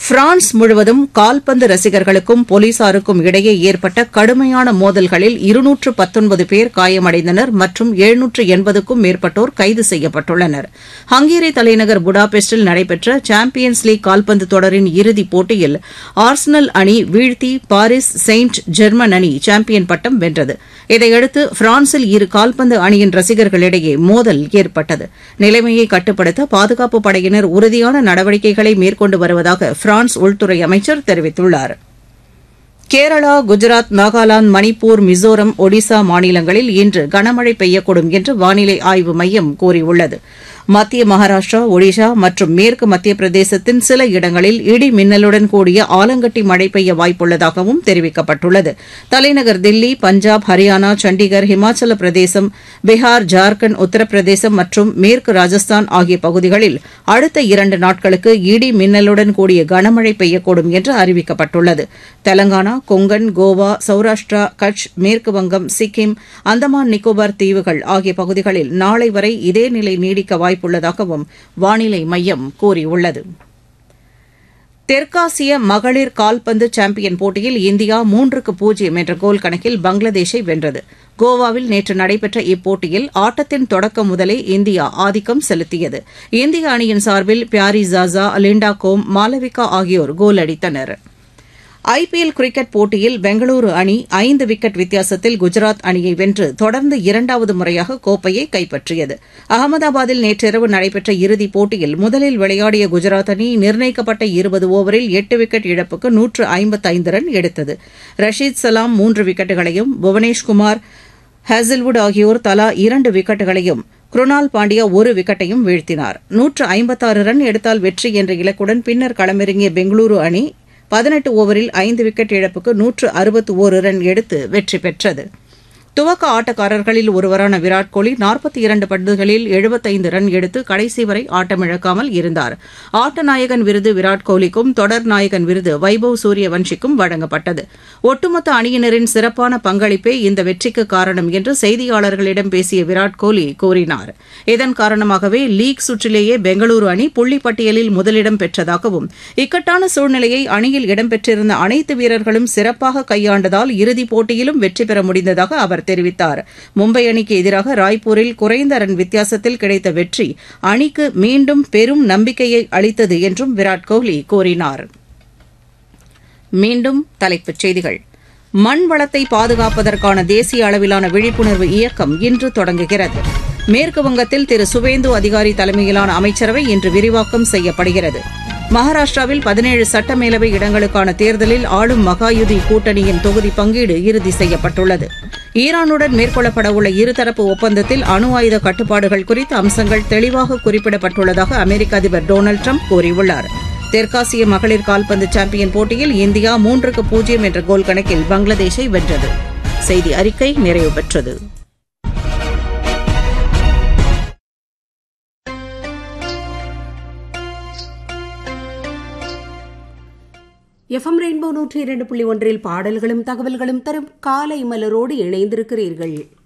France முழுவதும் கால்பந்து ரசிகர்களுக்கும் போலீசாருக்கும் இடையே ஏற்பட்ட கடுமையான மோதல்களில் இருநூற்று பத்தொன்பது பேர் காயமடைந்தனர் மற்றும் எழுநூற்று எண்பதுக்கும் மேற்பட்டோர் கைது செய்யப்பட்டுள்ளனர் ஹங்கேரி தலைநகர் புடாபெஸ்டில் நடைபெற்ற சாம்பியன்ஸ் லீக் கால்பந்து தொடரின் இறுதிப் போட்டியில் ஆர்சனல் அணி வீழ்த்தி பாரிஸ் செயின்ட் ஜெர்மன் அணி சாம்பியன் பட்டம் வென்றது இதையடுத்து பிரான்சில் இரு கால்பந்து அணியின் ரசிகர்களிடையே மோதல் ஏற்பட்டது நிலைமையை கட்டுப்படுத்த பாதுகாப்புப் படையினர் உறுதியான நடவடிக்கைகளை மேற்கொண்டு வருவதாக பிரான்ஸ் உள்துறை அமைச்சர் தெரிவித்துள்ளார் கேரளா குஜராத் நாகாலாந்து மணிப்பூர் மிசோரம் ஒடிசா மாநிலங்களில் இன்று கனமழை பெய்யக்கூடும் என்று வானிலை ஆய்வு மையம் கூறியுள்ளது மத்திய மகாராஷ்டிரா ஒடிஷா மற்றும் மேற்கு மத்திய பிரதேசத்தின் சில இடங்களில் இடி மின்னலுடன் கூடிய ஆலங்கட்டி மழை பெய்ய வாய்ப்புள்ளதாகவும் தெரிவிக்கப்பட்டுள்ளது தலைநகர் தில்லி பஞ்சாப் ஹரியானா சண்டிகர் ஹிமாச்சல பிரதேசம் பீகார் ஜார்க்கண்ட் உத்தரப்பிரதேசம் மற்றும் மேற்கு ராஜஸ்தான் ஆகிய பகுதிகளில் அடுத்த இரண்டு நாட்களுக்கு இடி மின்னலுடன் கூடிய கனமழை பெய்யக்கூடும் என்று அறிவிக்கப்பட்டுள்ளது தெலங்கானா கொங்கன் கோவா சௌராஷ்டிரா கட்ச் மேற்கு வங்கம் சிக்கிம் அந்தமான் நிக்கோபார் தீவுகள் ஆகிய பகுதிகளில் நாளை வரை இதே நிலை நீடிக்க வாய்ப்புள்ளதாகவும் வானிலை மையம் கூறியுள்ளது தெற்காசிய மகளிர் கால்பந்து சாம்பியன் போட்டியில் இந்தியா மூன்றுக்கு பூஜ்ஜியம் என்ற கோல் கணக்கில் பங்களாதேஷை வென்றது கோவாவில் நேற்று நடைபெற்ற இப்போட்டியில் ஆட்டத்தின் தொடக்கம் முதலே இந்தியா ஆதிக்கம் செலுத்தியது இந்திய அணியின் சார்பில் பியாரி ஜாசா லிண்டா கோம் மாலவிகா ஆகியோர் கோல் அடித்தனா் ஐபிஎல் கிரிக்கெட் போட்டியில் பெங்களூரு அணி ஐந்து விக்கெட் வித்தியாசத்தில் குஜராத் அணியை வென்று தொடர்ந்து இரண்டாவது முறையாக கோப்பையை கைப்பற்றியது அகமதாபாத்தில் நேற்றிரவு நடைபெற்ற இறுதிப் போட்டியில் முதலில் விளையாடிய குஜராத் அணி நிர்ணயிக்கப்பட்ட இருபது ஓவரில் எட்டு விக்கெட் இழப்புக்கு நூற்று ஐம்பத்தைந்து ரன் எடுத்தது ரஷீத் சலாம் மூன்று விக்கெட்டுகளையும் புவனேஷ்குமார் ஹேசில்வுட் ஆகியோர் தலா இரண்டு விக்கெட்டுகளையும் குருணால் பாண்டியா ஒரு விக்கெட்டையும் வீழ்த்தினார் நூற்று ஐம்பத்தாறு ரன் எடுத்தால் வெற்றி என்ற இலக்குடன் பின்னர் களமிறங்கிய பெங்களூரு அணி பதினெட்டு ஓவரில் ஐந்து விக்கெட் இழப்புக்கு நூற்று அறுபத்து ஒரு ரன் எடுத்து வெற்றி பெற்றது துவக்க ஆட்டக்காரர்களில் ஒருவரான விராட் கோலி நாற்பத்தி இரண்டு பந்துகளில் எழுபத்தைந்து ரன் எடுத்து கடைசி வரை ஆட்டமிழக்காமல் இருந்தார் ஆட்ட நாயகன் விருது விராட் கோலிக்கும் தொடர் நாயகன் விருது வைபவ் சூரியவன்ஷிக்கும் வழங்கப்பட்டது ஒட்டுமொத்த அணியினரின் சிறப்பான பங்களிப்பே இந்த வெற்றிக்கு காரணம் என்று செய்தியாளர்களிடம் பேசிய விராட் கோலி கூறினார் இதன் காரணமாகவே லீக் சுற்றிலேயே பெங்களூரு அணி புள்ளி பட்டியலில் முதலிடம் பெற்றதாகவும் இக்கட்டான சூழ்நிலையை அணியில் இடம்பெற்றிருந்த அனைத்து வீரர்களும் சிறப்பாக கையாண்டதால் இறுதிப் போட்டியிலும் வெற்றி பெற முடிந்ததாக அவர் தெரிவித்தார் மும்பை அணிக்கு எதிராக ராய்ப்பூரில் குறைந்த ரன் வித்தியாசத்தில் கிடைத்த வெற்றி அணிக்கு மீண்டும் பெரும் நம்பிக்கையை அளித்தது என்றும் விராட் கோலி கூறினார் மீண்டும் தலைப்புச் செய்திகள் மண் வளத்தை பாதுகாப்பதற்கான தேசிய அளவிலான விழிப்புணர்வு இயக்கம் இன்று தொடங்குகிறது மேற்கு வங்கத்தில் திரு சுவேந்து அதிகாரி தலைமையிலான அமைச்சரவை இன்று விரிவாக்கம் செய்யப்படுகிறது மகாராஷ்டிராவில் பதினேழு சட்டமேலவை இடங்களுக்கான தேர்தலில் ஆளும் மகாயுதி கூட்டணியின் தொகுதி பங்கீடு இறுதி செய்யப்பட்டுள்ளது ஈரானுடன் மேற்கொள்ளப்படவுள்ள இருதரப்பு ஒப்பந்தத்தில் அணு ஆயுத கட்டுப்பாடுகள் குறித்த அம்சங்கள் தெளிவாக குறிப்பிடப்பட்டுள்ளதாக அமெரிக்க அதிபர் டொனால்டு ட்ரம்ப் கூறியுள்ளார் தெற்காசிய மகளிர் கால்பந்து சாம்பியன் போட்டியில் இந்தியா மூன்றுக்கு பூஜ்ஜியம் என்ற கோல் கணக்கில் பங்களாதேஷை வென்றது செய்தி அறிக்கை நிறைவு பெற்றது எஃப்எம் ரெயின்போ நூற்றி இரண்டு புள்ளி ஒன்றில் பாடல்களும் தகவல்களும் தரும் காலை மலரோடு இணைந்திருக்கிறீர்கள்